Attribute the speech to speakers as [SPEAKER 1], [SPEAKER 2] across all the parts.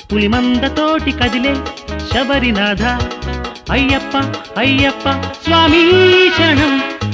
[SPEAKER 1] పులిమందతోటి కదిలే శబరినాథ అయ్యప్ప అయ్యప్ప స్వామి శరణం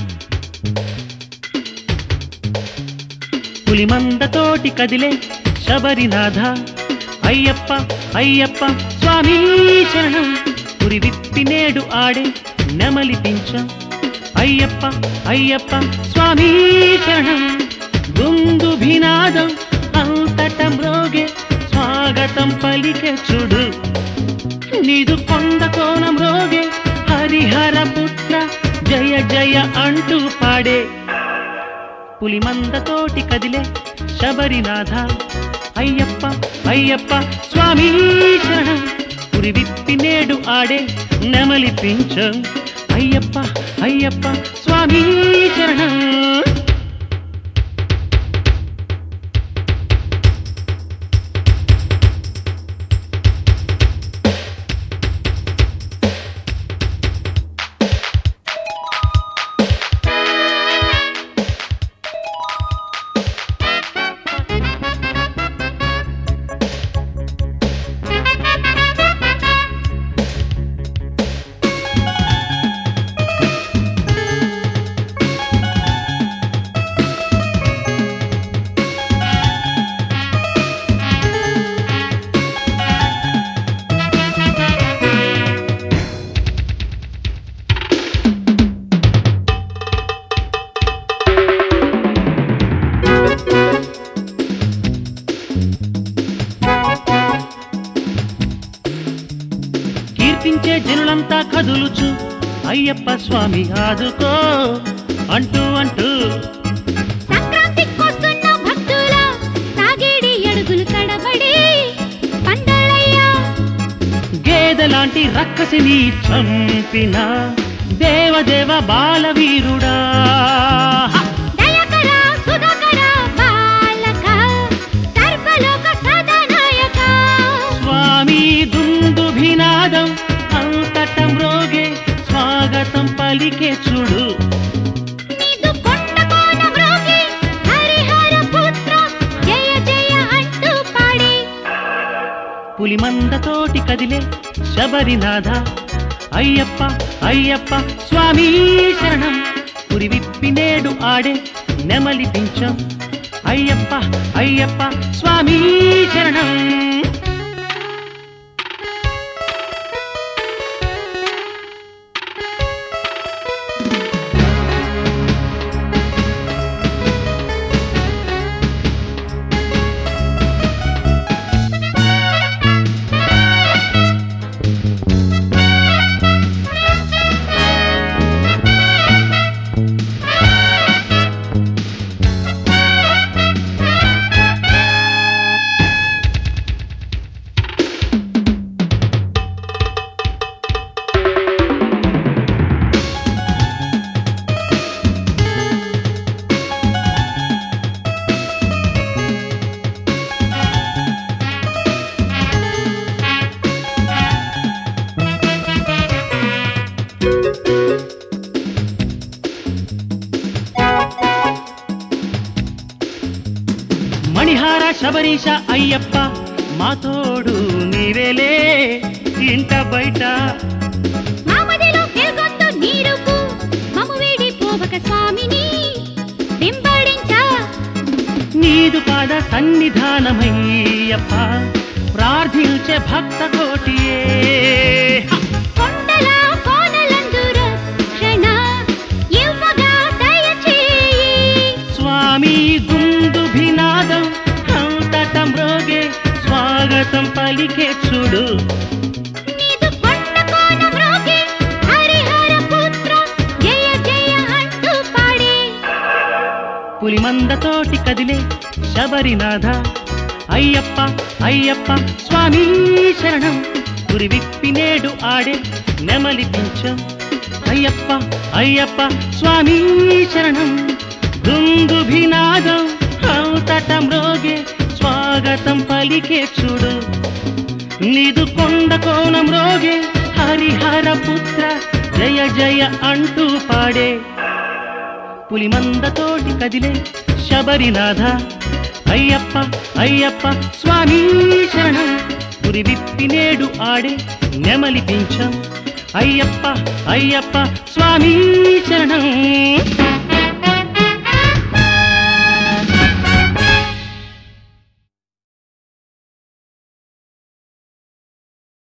[SPEAKER 1] పులిమందతోటి కదిలే శబరినాథ అయ్యప్ప అయ్యప్ప స్వామి శరణం పురి విప్పి నేడు ఆడే నెమలిపించ అయ్యప్ప అయ్యప్ప స్వామి శరణం దుందుభినాదం అంతట మ్రోగే స్వాగతం పలికే చూడు నీదు కొండ కోణం రోగే హరిహర పుత్ర జయ జయ అంటూ పాడే పులిమందతోటి కదిలే శబరినాథ అయ్యప్ప అయ్యప్ప స్వామి శరణం పురి విప్పి నేడు ఆడే నెమలిపించ అయ్యప్ప అయ్యప్ప స్వామి శరణం కీర్తించే జనులంతా కదులుచు అయ్యప్ప స్వామి ఆదుకో అంటూ అంటూ
[SPEAKER 2] సంక్రాంతికొస్తున్న భక్తుల సాగేడి అడుగులు తడబడి పందలయ్యా
[SPEAKER 1] గేదెలాంటి రక్కసిని చంపిన దేవదేవ బాలవీరుడా
[SPEAKER 2] దయకర సుధాకర బాలక సర్వలోక సదనాయక
[SPEAKER 1] స్వామి దుందుభినాదం అంతట మ్రోగే స్వాగతం పలికే చూడు
[SPEAKER 2] నీదు కొండ కోన మ్రోగి హరిహర పుత్ర జయ జయ అంటూ పాడి
[SPEAKER 1] పులిమందతోటి కదిలే శబరినాథ అయ్యప్ప అయ్యప్ప స్వామి శరణం పురి విప్పి నేడు ఆడే నెమలిపించం అయ్యప్ప అయ్యప్ప స్వామి శరణం మణిహార శబరీష అయ్యప్ప మా తోడు నీవేలే ఇంట బయట
[SPEAKER 2] మామదిలో వెలుగొందు నీరుకు మము వేడి పోవక స్వామిని వెంబడించా
[SPEAKER 1] నీదు పాద సన్నిధానమయ్యప్ప ప్రార్థించే భక్త కోటియే
[SPEAKER 2] కొండల కోనలందు రక్షణ ఇవ్వగా దయచేయి
[SPEAKER 1] స్వామి గుందుభినాదం అంతట మ్రోగే స్వాగతం పలికే చూడు
[SPEAKER 2] నీదు కొండ కోన మ్రోగి హరిహర పుత్ర జయ జయ అంటూ పాడి
[SPEAKER 1] పులిమందతోటి కదిలే శబరినాథ అయ్యప్ప అయ్యప్ప స్వామి శరణం గురి విప్పి నేడు ఆడే నెమలిపించం అయ్యప్ప అయ్యప్ప స్వామి శరణం దుందుభినాదం అంతట మ్రోగే స్వాగతం పలికే చూడు నీదు కొండ కోణం రోగే హరిహర పుత్ర జయ జయ అంటూ పాడే పులిమందతోటి కదిలే శబరినాథ అయ్యప్ప అయ్యప్ప స్వామి శరణం పురి నేడు ఆడే నెమలి పింఛం అయ్యప్ప అయ్యప్ప స్వామి శరణం